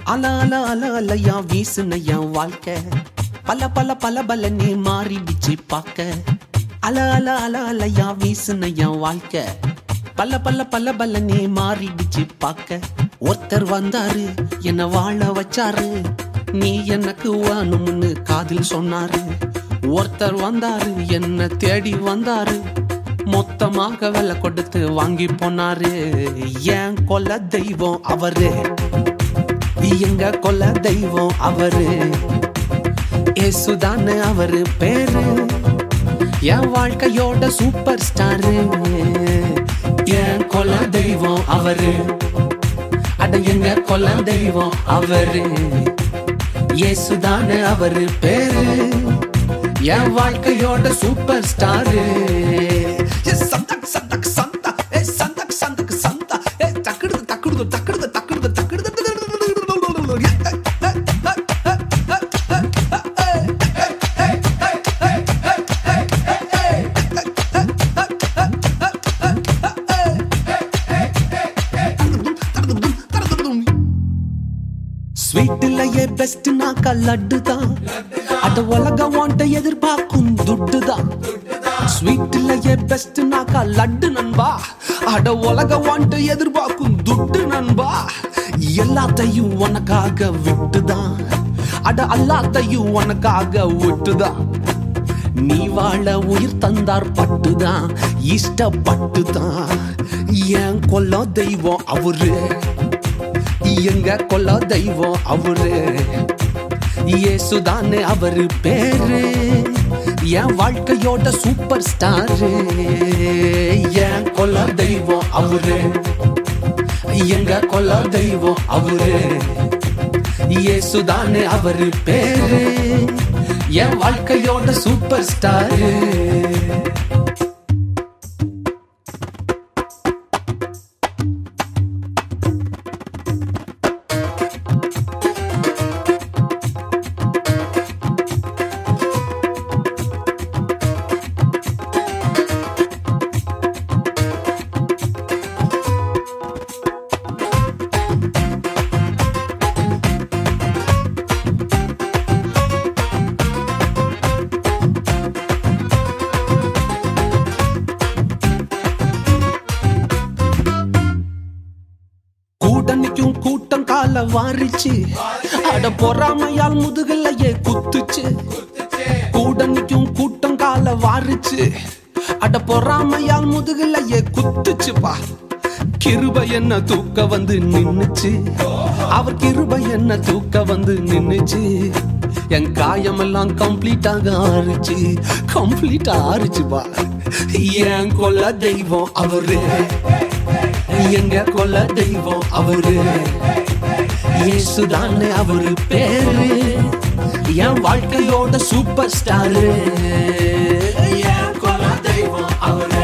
அல அல அல அலையா வீசுன என் வாழ்க்கை பல பல பல பல நீ மாறிடுச்சு பார்க்க அல அல அல அலையா வீசுன என் வாழ்க்கை பல பல பல பல நீ மாறிடுச்சு பார்க்க ஒருத்தர் வந்தாரு என்ன வாழ வச்சாரு நீ எனக்கு வேணும்னு காதில் சொன்னாரு ஒருத்தர் வந்தாரு என்ன தேடி வந்தாரு மொத்தமாக விலை கொடுத்து வாங்கி போனாரு ஏன் கொல்ல தெய்வம் அவரு எங்க கொல்ல தெய்வம் அவரு ஏசுதானே அவரு பேரு என் வாழ்க்கையோட சூப்பர் ஸ்டாரு என் கொல்ல தெய்வம் அவரு அட எங்க கொல்ல தெய்வம் அவரு ஏசுதானே அவரு பேரு என் வாழ்க்கையோட சூப்பர் ஸ்டாரு சந்தக் சந்தக் சந்தா ஏ சந்தக் சந்தக் சந்தா ஏ தக்குடுது தக்குடுது தக்குடுது தக்குடுது தக்குடுது ஸ்வீட்லயே பெஸ்ட் நாக்கா லட்டு தான் அத உலக வாண்ட எதிர்பார்க்கும் துட்டு தான் ஸ்வீட்லயே பெஸ்ட் நாக்கா லட்டு நண்பா அட உலக வாண்ட எதிர்பார்க்கும் துட்டு நண்பா எல்லாத்தையும் உனக்காக விட்டுதான் அட எல்லாத்தையும் உனக்காக விட்டுதான் நீ வாழ உயிர் தந்தார் பட்டுதான் இஷ்டப்பட்டுதான் ஏன் கொல்ல தெய்வம் அவரு எங்க கொல்ல தெய்வம் அவரு இயேசுதானே அவரு பேரு என் வாழ்க்கையோட சூப்பர் ஸ்டாரு என் கொல்ல தெய்வம் அவரு எங்க கொல்ல தெய்வம் அவரு இயேசுதானே அவரு பேரு என் வாழ்க்கையோட சூப்பர் ஸ்டாரு கூட்டணிக்கும் கூட்டம் கால வாரிச்சு அட பொறாமையால் முதுகலையே குத்துச்சு கூட்டணிக்கும் கூட்டம் கால வாரிச்சு அட பொறாமையால் முதுகலையே குத்துச்சுப்பா கிருப என்ன தூக்க வந்து நின்னுச்சு அவர் கிருப என்ன தூக்க வந்து நின்னுச்சு என் காயமெல்லாம் கம்ப்ளீட்டாக ஆறுச்சு கம்ப்ளீட்டா ஆறுச்சுப்பா என் கொல்ல தெய்வம் அவரு எங்க கொல்ல தெய்வம் அவரு இயேசுதானே அவரு பேரு என் வாழ்க்கையோட சூப்பர் ஸ்டாரு என் கொல்ல தெய்வம் அவரு